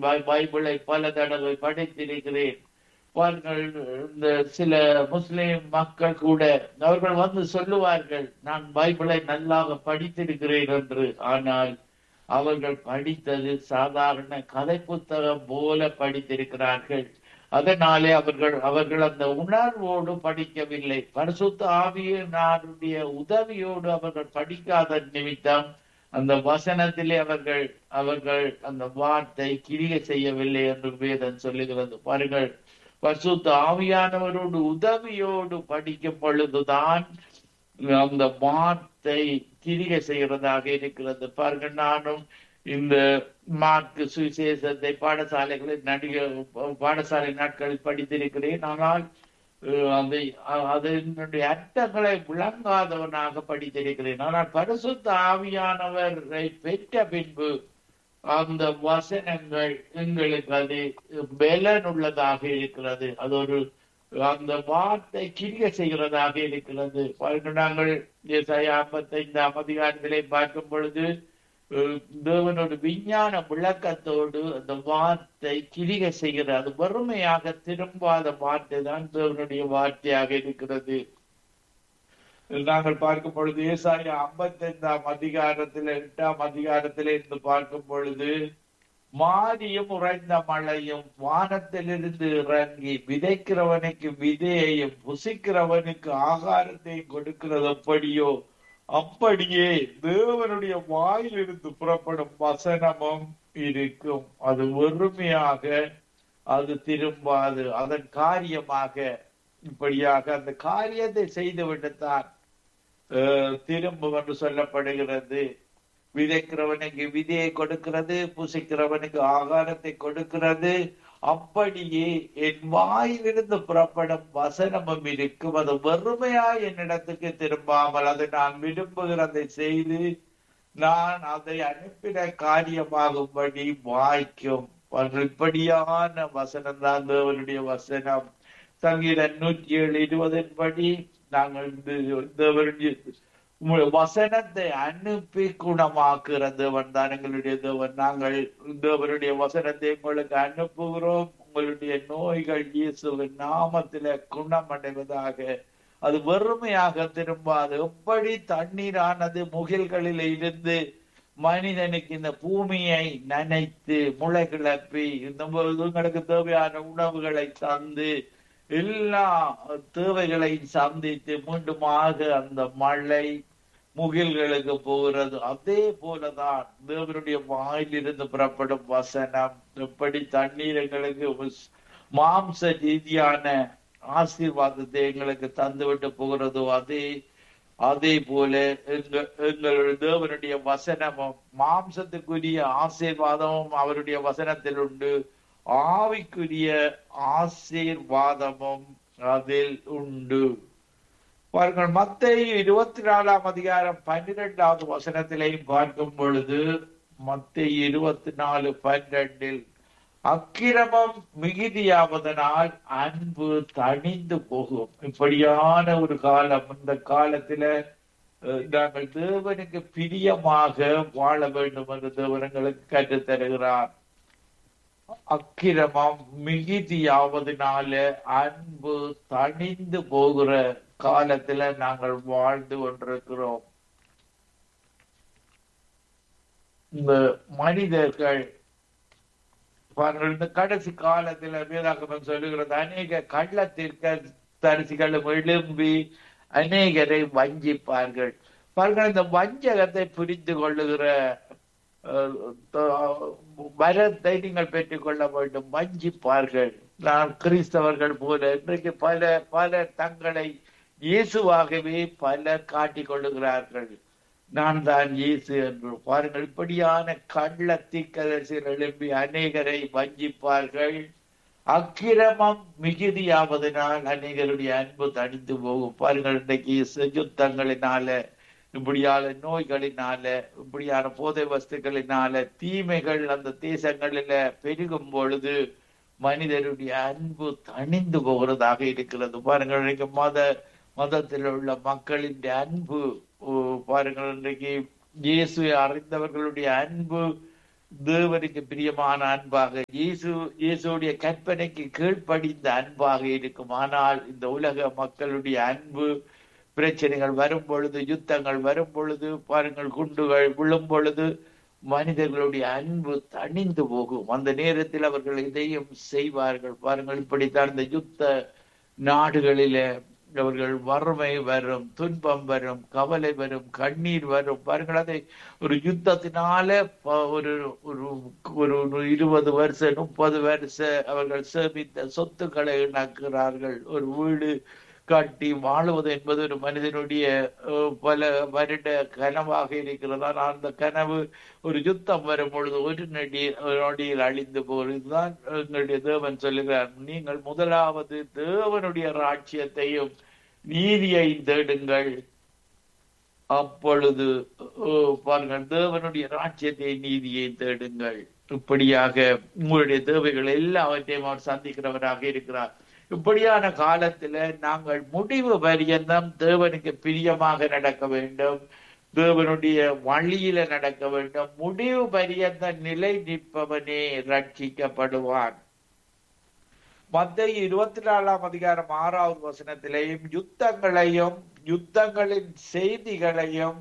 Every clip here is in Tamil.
பை- பைபிளை பல தடவை படித்திருக்கிறேன் பாருங்கள் இந்த சில முஸ்லிம் மக்கள் கூட அவர்கள் வந்து சொல்லுவார்கள் நான் பைபிளை நல்லாக படித்திருக்கிறேன் என்று ஆனால் அவர்கள் படித்தது சாதாரண கதை புத்தகம் போல படித்திருக்கிறார்கள் அதனாலே அவர்கள் அவர்கள் அந்த உணர்வோடு படிக்கவில்லை பரிசுத்த ஆவியினாருடைய உதவியோடு அவர்கள் படிக்காத நிமித்தம் அந்த வசனத்திலே அவர்கள் அவர்கள் அந்த வார்த்தை கிரிய செய்யவில்லை என்று வேதம் சொல்லுகிறது பாருங்கள் பரிசுத்த ஆவியானவரோடு உதவியோடு படிக்கும் பொழுதுதான் அந்த வார்த்தை கிரிகை செய்கிறதாக இருக்கிறது பாருங்க நானும் இந்த மார்க்கு சுவிசேஷத்தை பாடசாலைகளில் நடிக பாடசாலை நாட்களில் படித்திருக்கிறேன் ஆனால் அஹ், அதை அ- அதனுடைய அர்த்தங்களை விளங்காதவனாக படித்திருக்கிறேன் ஆனால் பரிசுத்த ஆவியானவரை பெற்ற பின்பு அந்த வசனங்கள் எங்களுக்கு அது பலனுள்ளதாக இருக்கிறது அது ஒரு அந்த வார்த்தை கிரிய செய்கிறதாக இருக்கிறது பாருங்க, நாங்கள் ஐம்பத்தைந்தாம் அதிகாரத்திலே பார்க்கும் பொழுது அஹ், தேவனோட விஞ்ஞான விளக்கத்தோடு அந்த வார்த்தை கிரிகை செய்கிறது அது வறுமையாக திரும்பாத வார்த்தை தான் தேவனுடைய வார்த்தையாக இருக்கிறது நாங்கள் பார்க்கும் பொழுது ஏசாயா ஐம்பத்தைந்தாம் அதிகாரத்தில் எட்டாம் அதிகாரத்தில் இருந்து பார்க்கும் பொழுது மாரியும் உறைந்த மழையும் வானத்திலிருந்து இறங்கி விதைக்கிறவனுக்கு விதையையும் புசிக்கிறவனுக்கு ஆகாரத்தையும் கொடுக்கிறது எப்படியோ அப்படியே தேவனுடைய வாயிலிருந்து புறப்படும் வசனமும் இருக்கும் அது வெறுமையாக அது திரும்பாது அதன் காரியமாக இப்படியாக அந்த காரியத்தை செய்துவிட்டுத்தான் அஹ், திரும்பும் என்று சொல்லப்படுகிறது விதைக்கிறவனுக்கு விதையை கொடுக்கிறது புசிக்கிறவனுக்கு ஆகாரத்தை கொடுக்கிறது அப்படியே என் வாயிலிருந்து புறப்படும் வசனமும் இருக்கும் அது வெறுமையா என்னிடத்துக்கு திரும்பாமல் அதை நான் விரும்புகிறதை செய்து நான் அதை அனுப்பின காரியமாகும்படி வாய்க்கும் அது இப்படியான வசனம் தான் தேவனுடைய வசனம் சங்கீதம் நூற்றி ஏழு இருபதின் படி நாங்கள் இந்த தேவனுடைய உங்களுடைய வசனத்தை அனுப்பி குணமாக்குற தேவன் தான் எங்களுடைய தேவன் நாங்கள் தேவனுடைய வசனத்தை உங்களுக்கு அனுப்புகிறோம் உங்களுடைய நோய்கள் இயேசுவின் நாமத்தில குணமடைவதாக அது வெறுமையாக திரும்பாது எப்படி தண்ணீரானது முகில்களில் இருந்து மனிதனுக்கு இந்த பூமியை நனைத்து முளை கிளப்பி இந்த உங்களுக்கு தேவையான உணவுகளை தந்து எல்லா தேவைகளையும் சந்தித்து மீண்டுமாக அந்த மழை முகில்களுக்கு போகிறது அதே போலதான் தேவனுடைய வாயிலிருந்து புறப்படும் வசனம் எப்படி தண்ணீர் எங்களுக்கு உஸ்- மாம்ச ரீதியான ஆசீர்வாதத்தை எங்களுக்கு தந்துவிட்டு போகிறதோ அதே அதே போல எங்க எங்களுடைய தேவனுடைய வசனமும் மாம்சத்துக்குரிய ஆசீர்வாதமும் அவருடைய வசனத்தில் உண்டு ஆவிக்குரிய ஆசீர்வாதமும் அதில் உண்டு பாருங்கள் மத்தேயு இருபத்தி நாலாம் அதிகாரம் பன்னிரெண்டாவது வசனத்திலையும் பார்க்கும் பொழுது மத்தேயு இருபத்தி நாலு பன்னிரெண்டில் அக்கிரமம் மிகுதியாவதனால் அன்பு தணிந்து போகும் இப்படியான ஒரு காலம் இந்த காலத்தில அஹ், நாங்கள் தேவனுக்கு பிரியமாக வாழ வேண்டும் என்று தேவனங்களுக்கு கற்றுத் தருகிறார் அக்கிரமம் மிகுதியாவதனால அன்பு தணிந்து போகிற காலத்துல நாங்கள் வாழ்ந்து கொண்டிருக்கிறோம் இந்த மனிதர்கள் பாருங்கள் இந்த கடைசி காலத்துல வேதாகமம் சொல்லுகிறது அநேக கள்ளத்திற்க தரிசிகளும் எழும்பி அநேகரை வஞ்சிப்பார்கள் பாருங்கள் இந்த வஞ்சகத்தை புரிந்து கொள்ளுகிற அஹ், த- வரத்தை நீங்கள் பெற்றுக்கொள்ள வேண்டும் வஞ்சிப்பார்கள் நான் கிறிஸ்தவர்கள் போல இன்றைக்கு பல பல தங்களை இயேசுவாகவே பலர் காட்டிக் கொள்ளுகிறார்கள் நான் தான் இயேசு என்று பாருங்கள் இப்படியான கள்ள தீக்கதரிசிகள் எழுப்பி அநேகரை வஞ்சிப்பார்கள் அக்கிரமம் மிகுதியாவதனால் அநேகருடைய அன்பு தணிந்து போகும் பாருங்கள் இன்றைக்கு யுத்தங்களினால இப்படியான நோய்களினால இப்படியான போதை வஸ்துக்களினால தீமைகள் அந்த தேசங்களில பெருகும் பொழுது மனிதருடைய அன்பு தணிந்து போகிறதாக இருக்கிறது பாருங்கள் இன்றைக்கு மத மதத்தில் உள்ள மக்களின் அன்பு ஓ, பாருங்கள் இன்றைக்கு இயேசுவை அறிந்தவர்களுடைய அன்பு தேவனுக்கு பிரியமான அன்பாக இயேசு இயேசுடைய கற்பனைக்கு கீழ்ப்படிந்த அன்பாக இருக்கும் ஆனால் இந்த உலக மக்களுடைய அன்பு பிரச்சனைகள் வரும் பொழுது யுத்தங்கள் வரும் பொழுது பாருங்கள் குண்டுகள் விழும் பொழுது மனிதர்களுடைய அன்பு தணிந்து போகும் அந்த நேரத்தில் அவர்கள் இதையும் செய்வார்கள் பாருங்கள் இப்படித்தான் இந்த யுத்த நாடுகளிலே அவர்கள் வறுமை வரும் துன்பம் வரும் கவலை வரும் கண்ணீர் வரும் பாருங்கள் அதை ஒரு யுத்தத்தினால ப- ஒரு ஒரு ஒரு ஒரு இருபது வருஷம் முப்பது வருஷம் அவர்கள் சேமித்த சொத்துக்களை இழக்கிறார்கள் ஒரு வீடு கட்டி வாழுவது என்பது ஒரு மனிதனுடைய அஹ், பல வருட கனவாக இருக்கிறது ஆனால் அந்த கனவு ஒரு யுத்தம் வரும் பொழுது ஒரு நடி ஒரு நொடியில் அழிந்து போகிறது இதுதான் எங்களுடைய தேவன் சொல்லுகிறார் நீங்கள் முதலாவது தேவனுடைய ராட்சியத்தையும் நீதியை தேடுங்கள் அப்பொழுது ஓ, பாருங்கள் தேவனுடைய ராட்சியத்தை நீதியை தேடுங்கள் இப்படியாக உங்களுடைய தேவைகள் எல்லாவற்றையும் அவர் சந்திக்கிறவராக இருக்கிறார் இப்படியான காலத்துல நாங்கள் முடிவு பரியந்தம் தேவனுக்கு பிரியமாக நடக்க வேண்டும் தேவனுடைய வழியில நடக்க வேண்டும் முடிவு பரியந்த நிலை நிற்பவனே ரட்சிக்கப்படுவான் மத்திய இருபத்தி நாலாம் அதிகாரம் ஆறாவது வசனத்திலேயும் யுத்தங்களையும் யுத்தங்களின் செய்திகளையும்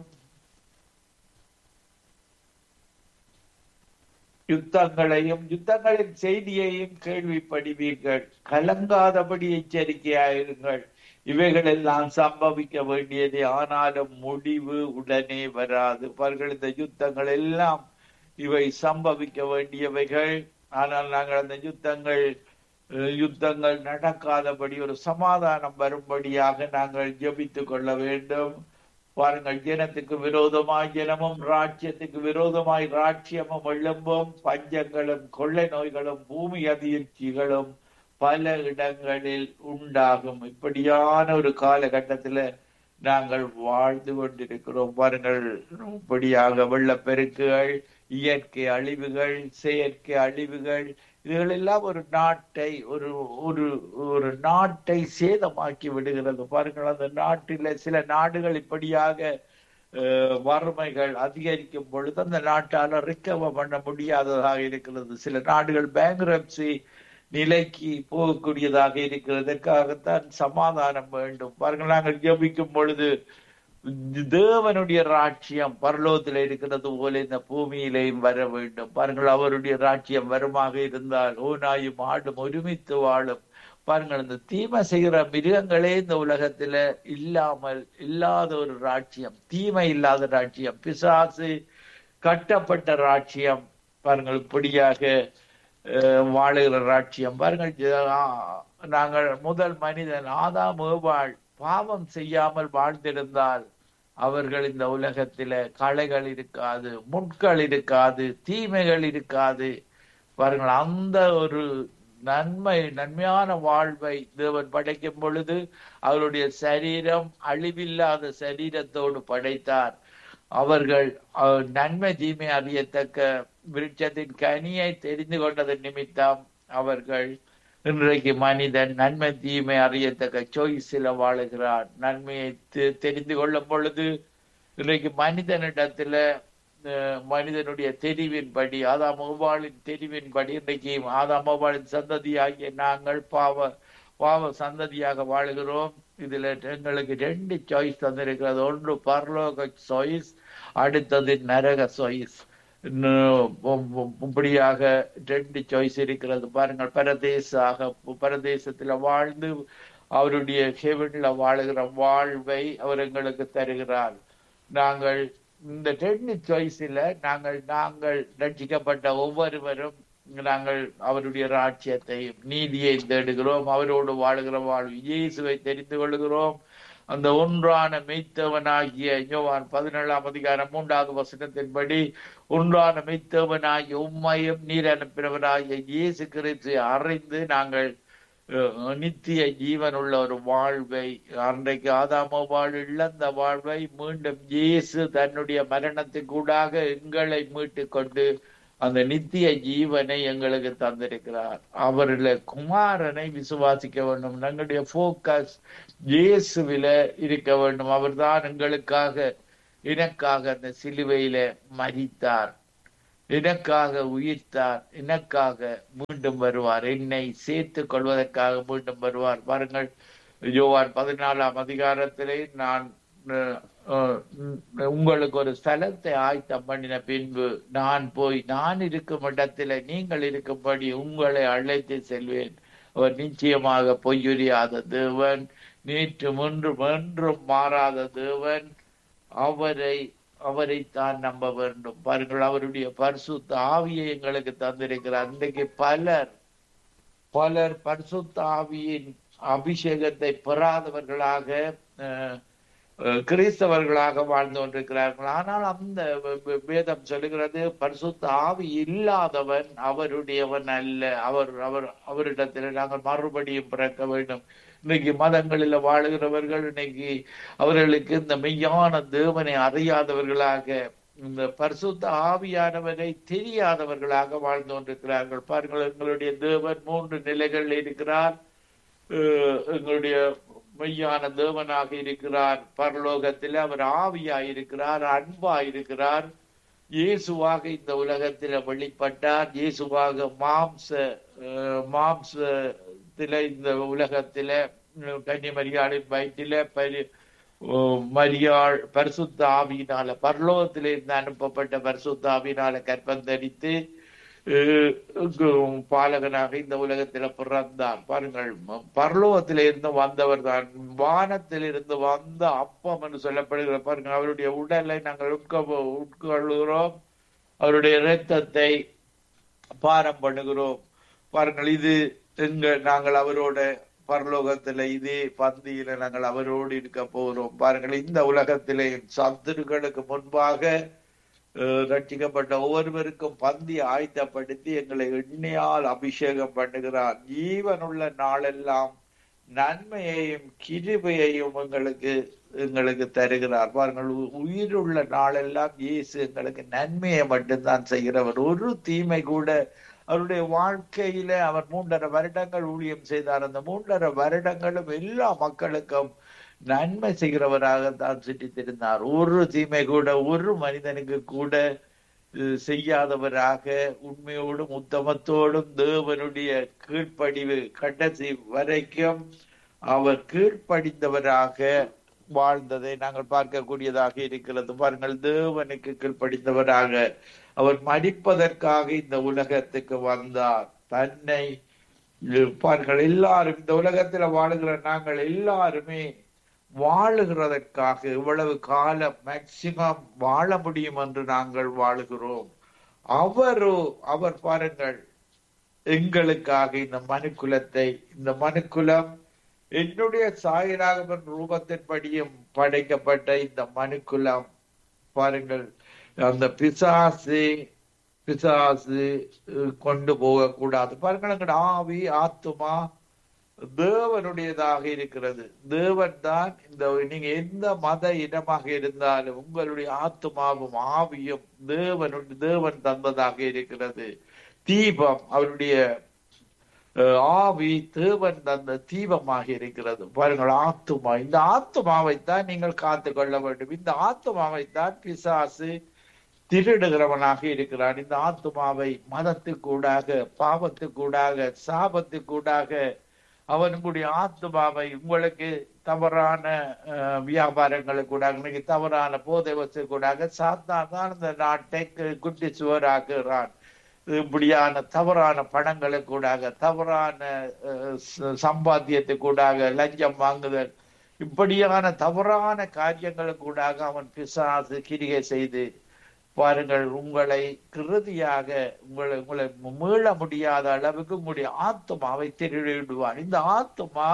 யுத்தங்களையும் யுத்தங்களின் செய்தியையும் கேள்விப்படுவீர்கள் கலங்காதபடி எச்சரிக்கையாயிருங்கள் இவைகள் எல்லாம் சம்பவிக்க வேண்டியது ஆனாலும் முடிவு உடனே வராது பாருங்கள் இந்த யுத்தங்கள் எல்லாம் இவை சம்பவிக்க வேண்டியவைகள் ஆனால் நாங்கள் அந்த யுத்தங்கள் அஹ், யுத்தங்கள் நடக்காதபடி ஒரு சமாதானம் வரும்படியாக நாங்கள் ஜெபித்துக் கொள்ள வேண்டும் பாருங்கள் ஜனத்துக்கு விரோதமாய் ஜனமும் ராஜ்யத்துக்கு விரோதமாய் ராஜ்யமும் எழும்பும் பஞ்சங்களும் கொள்ளை நோய்களும் பூமி அதிர்ச்சிகளும் பல இடங்களில் உண்டாகும் இப்படியான ஒரு காலகட்டத்துல நாங்கள் வாழ்ந்து கொண்டிருக்கிறோம் பாருங்கள் இப்படியாக வெள்ளப்பெருக்குகள் இயற்கை அழிவுகள் செயற்கை அழிவுகள் இதுகளெல்லாம் ஒரு நாட்டை ஒரு ஒரு ஒரு நாட்டை சேதமாக்கி விடுகிறது பாருங்கள் அந்த நாட்டில சில நாடுகள் இப்படியாக அஹ், வறுமைகள் அதிகரிக்கும் பொழுது அந்த நாட்டால ரிக்கவர் பண்ண முடியாததாக இருக்கிறது சில நாடுகள் பேங்க்ரப்சி நிலைக்கு போகக்கூடியதாக இருக்கிறது இதற்காகத்தான் சமாதானம் வேண்டும் பாருங்கள் நாங்கள் ஜெபிக்கும் பொழுது தேவனுடைய ராட்சியம் பரலோகத்தில் இருக்கிறது போல இந்த பூமியிலேயும் வர வேண்டும் பாருங்கள் அவருடைய ராட்சியம் வருமாக இருந்தால் ஓநாயும் ஆடும் ஒருமித்து வாழும் பாருங்கள் இந்த தீமை செய்கிற மிருகங்களே இந்த உலகத்துல இல்லாமல் இல்லாத ஒரு ராட்சியம் தீமை இல்லாத ராட்சியம் பிசாசு கட்டப்பட்ட ராட்சியம் பாருங்கள் இப்படியாக அஹ், வாழுகிற ராட்சியம் பாருங்கள் ஜ- ஆ, நாங்கள் முதல் மனிதன் ஆதாம் ஏவாள் பாவம் செய்யாமல் வாழ்ந்திருந்தால் அவர்கள் இந்த உலகத்தில களைகள் இருக்காது முட்கள் இருக்காது தீமைகள் இருக்காது பாருங்கள் அந்த ஒரு நன்மை நன்மையான வாழ்வை தேவன் படைக்கும் பொழுது அவருடைய சரீரம் அழிவில்லாத சரீரத்தோடு படைத்தார் அவர்கள் அஹ், நன்மை தீமை அறியத்தக்க விருட்சத்தின் கனியை தெரிந்து கொண்டதன் நிமித்தம் அவர்கள் இன்றைக்கு மனிதன் நன்மை தீமை அறியத்தக்க சாய்ஸில் வாழுகிறார் நன்மையை தெ- தெரிந்து கொள்ளும் பொழுது இன்றைக்கு மனிதனிடத்துல அஹ், மனிதனுடைய தெரிவின்படி ஆதாம் மோபாலின் தெரிவின்படி இன்றைக்கு ஆதாம் மோபாலின் சந்ததியாகிய நாங்கள் பாவ பாவ சந்ததியாக வாழுகிறோம் இதுல எங்களுக்கு ரெண்டு சாய்ஸ் தந்திருக்கிறது ஒன்று பரலோக சாய்ஸ் அடுத்தது நரக சாய்ஸ் இப்படியாக ரெண்டு சாய்ஸ் இருக்கிறது பாருங்கள் பரதேசாக பரதேசத்துல வாழ்ந்து அவருடைய ஹெவன்ல வாழுகிற வாழ்வை அவர் எங்களுக்கு தருகிறார் நாங்கள் இந்த ரெண்டு சாய்ஸில் நாங்கள் நாங்கள் ரட்சிக்கப்பட்ட ஒவ்வொருவரும் நாங்கள் அவருடைய ராட்சியத்தையும் நீதியை தேடுகிறோம் அவரோடு வாழுகிற வாழ்வு இயேசுவை தெரிந்து கொள்கிறோம் அந்த ஒன்றான மெய்த்தவனாகிய யோவான் பதினேழாம் அதிகாரம் மூன்றாவது வசனத்தின்படி ஒன்றான மெய்த்தவனாகிய உம்மையும் நீர் அனுப்பினவனாகிய இயேசு கிறிஸ்துவை அறிந்து நாங்கள் அஹ், நித்திய ஜீவன் உள்ள ஒரு வாழ்வை அன்றைக்கு ஆதாமோ வாழ் இழந்த வாழ்வை மீண்டும் இயேசு தன்னுடைய மரணத்துக்கூடாக எங்களை மீட்டு கொண்டு அந்த நித்திய ஜீவனை எங்களுக்கு தந்திருக்கிறார் அவருடைய குமாரனை விசுவாசிக்க வேண்டும் எங்களுடைய போக்கஸ் இயேசுவில இருக்க வேண்டும் அவர்தான் எங்களுக்காக எனக்காக அந்த சிலுவையில மரித்தார் எனக்காக உயிர்த்தார் எனக்காக மீண்டும் வருவார் என்னை சேர்த்துக் கொள்வதற்காக மீண்டும் வருவார் பாருங்கள் யோவான் பதினாலாம் அதிகாரத்திலே நான் அஹ், அஹ், உங்களுக்கு ஒரு ஸ்தலத்தை ஆயத்தம் பண்ணின பின்பு நான் போய் நான் இருக்கும் இடத்திலே நீங்கள் இருக்கும்படி உங்களை அழைத்து செல்வேன் அவர் நிச்சயமாக பொய்யுரியாத தேவன் நேற்று முன்றும் என்றும் மாறாத தேவன் அவரை அவரைத்தான் நம்ப வேண்டும் பாருங்கள் அவருடைய பரிசுத்த ஆவியை எங்களுக்கு தந்திருக்கிறார் இன்றைக்கு பலர் பலர் பரிசுத்த ஆவியின் அபிஷேகத்தை பெறாதவர்களாக அஹ், அஹ், கிறிஸ்தவர்களாக வாழ்ந்து கொண்டிருக்கிறார்கள் ஆனால் அந்த வே- வே- வேதம் சொல்லுகிறது பரிசுத்த ஆவி இல்லாதவன் அவருடையவன் அல்ல அவர் அவர் அவரிடத்தில் நாங்கள் மறுபடியும் பிறக்க வேண்டும் இன்னைக்கு மதங்களில் வாழுகிறவர்கள் இன்னைக்கு அவர்களுக்கு இந்த மெய்யான தேவனை அறியாதவர்களாக இந்த பரிசுத்த ஆவியானவரை தெரியாதவர்களாக வாழ்ந்து கொண்டிருக்கிறார்கள் பாருங்கள் எங்களுடைய தேவன் மூன்று நிலைகளில் இருக்கிறார் அஹ் எங்களுடைய மெய்யான தேவனாக இருக்கிறார் பரலோகத்தில் அவர் ஆவியாய் இருக்கிறார் அன்பாய் இருக்கிறார் இயேசுவாக இந்த உலகத்தில வெளிப்பட்டார் இயேசுவாக மாம்ச அஹ், மாம்சத்தில இந்த உலகத்தில அஹ், கன்னிமரியாளின் வயிற்றில பரி அஹ், மரியாள் பரிசுத்த ஆவியினால பரலோகத்திலிருந்து அனுப்பப்பட்ட பரிசுத்த ஆவியினால கற்பம் தரித்து அஹ், கு- பாலகனாக இந்த உலகத்தில பிறந்தார் பாருங்கள் ம- பரலோகத்திலிருந்து வந்தவர் தான் வானத்திலிருந்து வந்த அப்பம் என்று சொல்லப்படுகிற பாருங்க அவருடைய உடலை நாங்கள் உட்க உட்கொள்கிறோம் அவருடைய இரத்தத்தை பாரம் பண்ணுகிறோம் பாருங்கள் இது எங்க நாங்கள் அவரோட பரலோகத்துல இதே பந்தியில நாங்கள் அவரோடு இருக்க போகிறோம் பாருங்கள் இந்த உலகத்திலே சத்துருக்களுக்கு முன்பாக அஹ், ரட்சிக்கப்பட்ட ஒவ்வொருவருக்கும் பந்தி ஆயத்தப்படுத்தி எங்களை எண்ணெயால் அபிஷேகம் பண்ணுகிறார் ஜீவனுள்ள நாளெல்லாம் நன்மையையும் கிருபையையும் எங்களுக்கு எங்களுக்கு தருகிறார் பாருங்கள் உ- உயிருள்ள நாளெல்லாம் இயேசு எங்களுக்கு நன்மையை மட்டும்தான் செய்கிறவர் ஒரு தீமை கூட அவருடைய வாழ்க்கையில அவர் மூன்றரை வருடங்கள் ஊழியம் செய்தார் அந்த மூன்றரை வருடங்களும் எல்லா மக்களுக்கும் நன்மை செய்கிறவராக தான் சுற்றித்திருந்தார் ஒரு தீமை கூட ஒரு மனிதனுக்கு கூட அஹ், செய்யாதவராக உண்மையோடும் உத்தமத்தோடும் தேவனுடைய கீழ்ப்படிவு கடைசி வரைக்கும் அவர் கீழ்ப்படிந்தவராக வாழ்ந்ததை நாங்கள் பார்க்கக்கூடியதாக இருக்கிறது பாருங்கள் தேவனுக்கு கீழ்ப்படிந்தவராக அவர் மடிப்பதற்காக இந்த உலகத்துக்கு வந்தார் தன்னை பாருங்கள் எல்லாரும் இந்த உலகத்துல வாழுகிற நாங்கள் எல்லாருமே வாழுகிறதற்காக இவ்வளவு காலம் மேக்சிமம் வாழ முடியும் என்று நாங்கள் வாழுகிறோம் அவரோ அவர் பாருங்கள் எங்களுக்காக இந்த மனுக்குலத்தை இந்த மனுக்குலம் என்னுடைய சாயலாகவன் ரூபத்தின்படியும் படைக்கப்பட்ட இந்த மனுக்குலம் பாருங்கள் அந்த பிசாசு பிசாசு அஹ், கொண்டு போகக்கூடாது பாருங்கள் எங்களோட ஆவி ஆத்துமா தேவனுடையதாக இருக்கிறது தேவன் தான் இந்த நீங்க எந்த மத இனமாக இருந்தாலும் உங்களுடைய ஆத்துமாவும் ஆவியும் தேவனுடைய தேவன் தந்ததாக இருக்கிறது தீபம் அவருடைய அஹ், ஆவி தேவன் தந்த தீபமாக இருக்கிறது பாருங்கள் ஆத்துமா இந்த ஆத்துமாவைத்தான் நீங்கள் காத்து கொள்ள வேண்டும் இந்த ஆத்துமாவைத்தான் பிசாசு திருடுகிறவனாக இருக்கிறான் இந்த ஆத்துமாவை மதத்துக்கூடாக பாவத்துக்கூடாக சாபத்துக்கூடாக அவன் உங்களுடைய ஆத்துமாவை உங்களுக்கு தவறான அஹ், வியாபாரங்களுக்கூடாக இன்னைக்கு தவறான போதை வசதிக்கூடாக சாத்தான் தான் இந்த நாட்டை கு- குட்டி சுவராக்குகிறான் இப்படியான தவறான பணங்களுக்கூடாக தவறான அஹ், ச- சம்பாத்தியத்துக்கூடாக லஞ்சம் வாங்குதல் இப்படியான தவறான காரியங்களுக்கூடாக அவன் பிசாசு கிரிகை செய்து பாருங்கள் உங்களை கிருதியாக உங்களை உங்களை மீள முடியாத அளவுக்கு உங்களுடைய ஆத்மாவை திருடிடுவான் இந்த ஆத்மா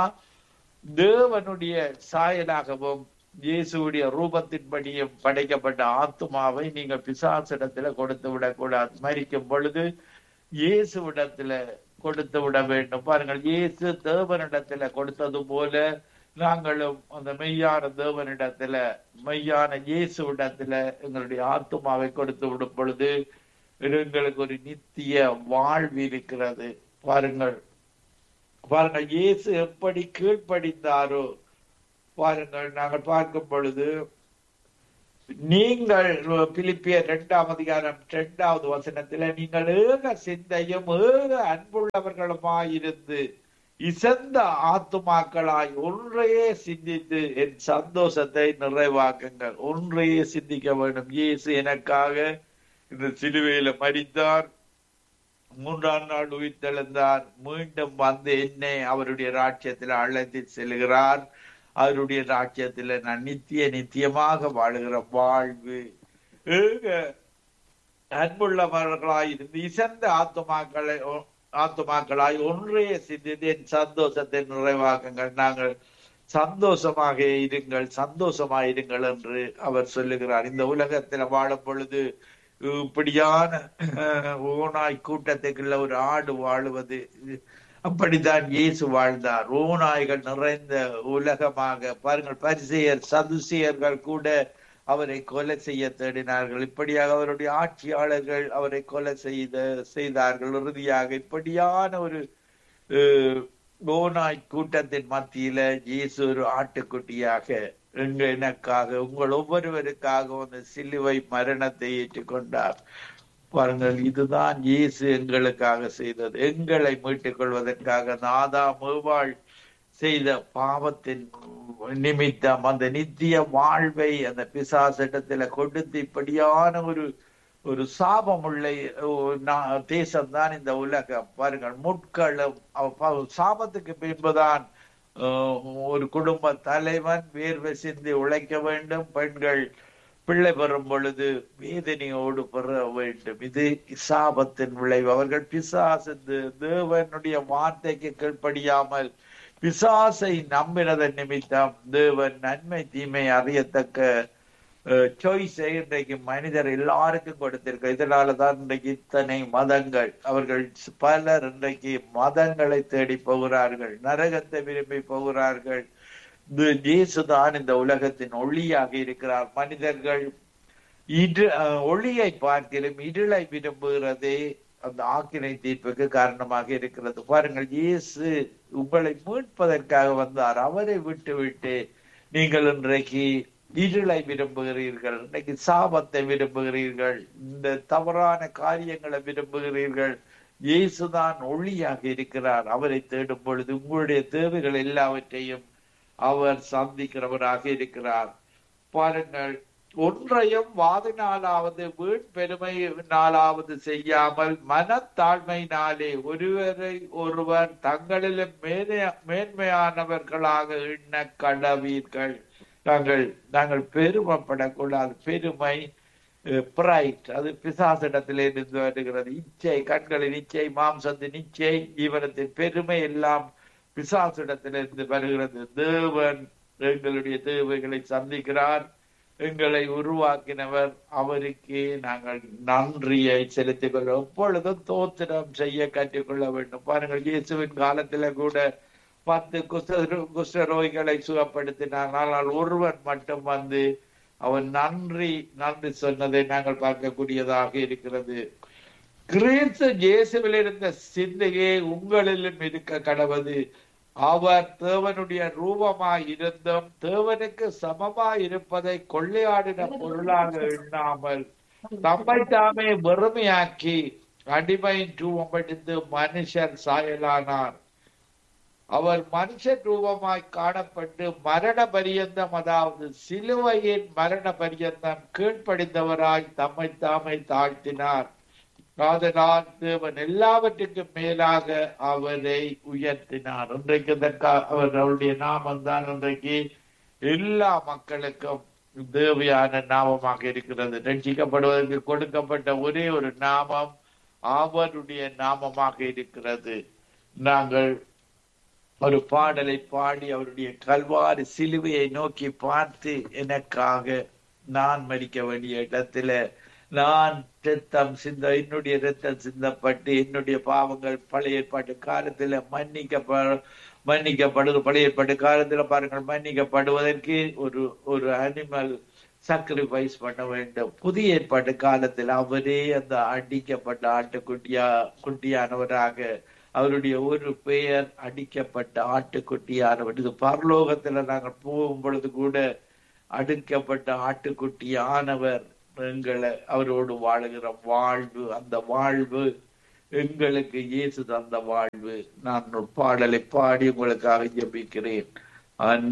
தேவனுடைய சாயலாகவும் இயேசுடைய ரூபத்தின்படியும் படைக்கப்பட்ட ஆத்மாவை நீங்கள் பிசாசிடத்துல கொடுத்து விடக்கூடாது மரிக்கும் பொழுது இயேசுவிடத்துல கொடுத்து விட வேண்டும் பாருங்கள் இயேசு தேவனிடத்துல கொடுத்தது போல நாங்களும் அந்த மெய்யான தேவனிடத்துல மெய்யான இயேசுவிடத்துல எங்களுடைய ஆத்மாவை கொடுத்து விடும் பொழுது எங்களுக்கு ஒரு நித்திய வாழ்வு இருக்கிறது பாருங்கள் பாருங்கள் இயேசு எப்படி கீழ்ப்படிந்தாரோ பாருங்கள் நாங்கள் பார்க்கும் பொழுது நீங்கள் பிலிப்பியர் இரண்டாம் அதிகாரம் இரண்டாவது வசனத்துல நீங்கள் ஏக சிந்தையும் ஏக அன்புள்ளவர்களுமாயிருந்து இசந்த ஆத்துமாக்களாய் ஒன்றையே சிந்தித்து என் சந்தோஷத்தை நிறைவாக்குங்கள் ஒன்றையே சிந்திக்க வேண்டும் இயேசு எனக்காக இந்த சிலுவையில மரித்தார் மூன்றாம் நாள் உயிர்த்தெழுந்தார் மீண்டும் வந்து என்னை அவருடைய ராஜ்யத்தில் அழைத்து செல்கிறார் அவருடைய ராஜ்யத்தில் நான் நித்திய நித்தியமாக வாழுகிற வாழ்வு ஏக அன்புள்ளவர்களாய் இருந்து இசந்த ஆத்துமாக்களை ஆத்துமாக்களாய் ஒன்றைய சிந்தித்து என் சந்தோஷத்தை நிறைவாக்குங்கள் நாங்கள் சந்தோஷமாக இருங்கள் சந்தோஷமாக இருங்கள் என்று அவர் சொல்லுகிறார் இந்த உலகத்தில் வாழும் பொழுது இப்படியான ஓநாய் கூட்டத்துக்குள்ள ஒரு ஆடு வாழுவது அப்படித்தான் இயேசு வாழ்ந்தார் ஓநாய்கள் நிறைந்த உலகமாக பாருங்கள் பரிசெயர் சதுசியர்கள் கூட அவரை கொலை செய்ய தேடினார்கள் இப்படியாக அவருடைய ஆட்சியாளர்கள் அவரை கொலை செய்த செய்தார்கள் இறுதியாக இப்படியான ஒரு ஓநாய் கூட்டத்தின் மத்தியில இயேசு ஒரு ஆட்டுக்குட்டியாக எங்க எனக்காக உங்கள் ஒவ்வொருவருக்காக அந்த சிலுவை மரணத்தை ஏற்றுக்கொண்டார் பாருங்கள் இதுதான் இயேசு எங்களுக்காக செய்தது எங்களை மீட்டுக் கொள்வதற்காக நாதா மேவாள் செய்த பாவத்தின் நிமித்தம் அந்த நித்திய வாழ்வை அந்த பிசாசிடத்துல கொடுத்து இப்படியான ஒரு ஒரு சாபம் உள்ள தேசம் தான் இந்த உலகம் பாருங்கள் முட்களும் சாபத்துக்கு பின்புதான் ஒரு குடும்ப தலைவன் வேர்வை சிந்தி உழைக்க வேண்டும் பெண்கள் பிள்ளை பெறும் பொழுது வேதனையோடு பெற வேண்டும் இது சாபத்தின் விளைவு அவர்கள் பிசாசு தேவனுடைய வார்த்தைக்கு கீழ்ப்படியாமல் பிசாசை நம்பினதன் நிமித்தம் தேவன் நன்மை தீமை அறியத்தக்க சாய்ஸை இன்றைக்கு மனிதர் எல்லாருக்கும் கொடுத்திருக்க இதனாலதான் இன்றைக்கு இத்தனை மதங்கள் அவர்கள் பலர் இன்றைக்கு மதங்களை தேடி போகிறார்கள் நரகத்தை விரும்பி போகிறார்கள் இயேசுதான் இந்த உலகத்தின் ஒளியாக இருக்கிறார் மனிதர்கள் இரு ஒளியை பார்க்கிலும் இருளை விரும்புகிறதே அந்த ஆக்கினை தீர்ப்புக்கு காரணமாக இருக்கிறது பாருங்கள் இயேசு உங்களை மீட்பதற்காக வந்தார் அவரை விட்டு விட்டு நீங்கள் இன்றைக்கு இருளை விரும்புகிறீர்கள் இன்னைக்கு சாபத்தை விரும்புகிறீர்கள் இந்த தவறான காரியங்களை விரும்புகிறீர்கள் இயேசுதான் ஒளியாக இருக்கிறார் அவரை தேடும் பொழுது உங்களுடைய தேவைகள் எல்லாவற்றையும் அவர் சந்திக்கிறவராக இருக்கிறார் பாருங்கள் ஒன்றையும் வாதினாலாவது வீண் பெருமையினாலாவது செய்யாமல் மனத்தாழ்மையினாலே ஒருவரை ஒருவர் தங்களிலும் மேன்மையானவர்களாக எண்ண கடவீர்கள் நாங்கள் நாங்கள் பெருமைப்படக்கூடாது பெருமை பிரைட் அது பிசாசிடத்திலே இருந்து வருகிறது இச்சை கண்களின் இச்சை மாம்சத்தின் இச்சை ஜீவனத்தின் பெருமை எல்லாம் பிசாசிடத்திலிருந்து வருகிறது தேவன் எங்களுடைய தேவைகளை சந்திக்கிறார் எங்களை உருவாக்கினவர் அவருக்கே நாங்கள் நன்றியை செலுத்திக் கொள்ள எப்பொழுதும் தோத்திரம் செய்ய கற்றுக்கொள்ள வேண்டும் பாருங்கள் இயேசுவின் காலத்துல கூட பத்து குஷ்ட குஷ்டரோகிகளை சுகப்படுத்தினார் ஆனால் ஒருவன் மட்டும் வந்து அவன் நன்றி நன்றி சொன்னதை நாங்கள் பார்க்கக்கூடியதாக இருக்கிறது கிறிஸ்து இயேசுவில் இருந்த சிந்தையே உங்களிலும் இருக்க கடவுது அவர் தேவனுடைய ரூபமாய் இருந்தும் தேவனுக்கு சமமாய் இருப்பதை கொள்ளையாடின பொருளாக எண்ணாமல் தம்மை தாமே வெறுமையாக்கி அடிமையின் ரூபம் எடுத்து மனுஷன் சாயலானார் அவர் மனுஷ ரூபமாய் காணப்பட்டு மரண பரியந்தம் அதாவது சிலுவையின் மரண பரியந்தம் கீழ்ப்படிந்தவராய் தம்மை தாமை தாழ்த்தினார் அதனால் தேவன் எல்லாவற்றுக்கும் மேலாக அவரை உயர்த்தினார் இன்றைக்கு அவர் அவருடைய நாமம் தான் இன்றைக்கு எல்லா மக்களுக்கும் தேவையான நாமமாக இருக்கிறது ரட்சிக்கப்படுவதற்கு கொடுக்கப்பட்ட ஒரே ஒரு நாமம் அவருடைய நாமமாக இருக்கிறது நாங்கள் ஒரு பாடலை பாடி அவருடைய கல்வாரி சிலுவையை நோக்கி பார்த்து எனக்காக நான் மறிக்க வேண்டிய இடத்துல நான் ரத்தம் சிந்த என்னுடைய ரத்தம் சிந்தப்பட்டு என்னுடைய பாவங்கள் பழைய ஏற்பாட்டு காலத்துல மன்னிக்கப்ப மன்னிக்கப்படுது பழைய ஏற்பாட்டு காலத்துல பாருங்கள் மன்னிக்கப்படுவதற்கு ஒரு ஒரு அனிமல் சாக்ரிஃபைஸ் பண்ண வேண்டும் புதிய ஏற்பாட்டு காலத்தில் அவரே அந்த அடிக்கப்பட்ட ஆட்டுக்குட்டியா குட்டியானவராக அவருடைய ஒரு பெயர் அடிக்கப்பட்ட ஆட்டுக்குட்டியானவர் இது பரலோகத்துல நாங்கள் போகும் பொழுது கூட அடுக்கப்பட்ட ஆட்டுக்குட்டி ஆனவர் எங்களை அவரோடு வாழுகிற வாழ்வு அந்த வாழ்வு எங்களுக்கு இயேசு தந்த வாழ்வு நான் ஒரு பாடலை பாடி உங்களுக்காக ஜெபிக்கிறேன்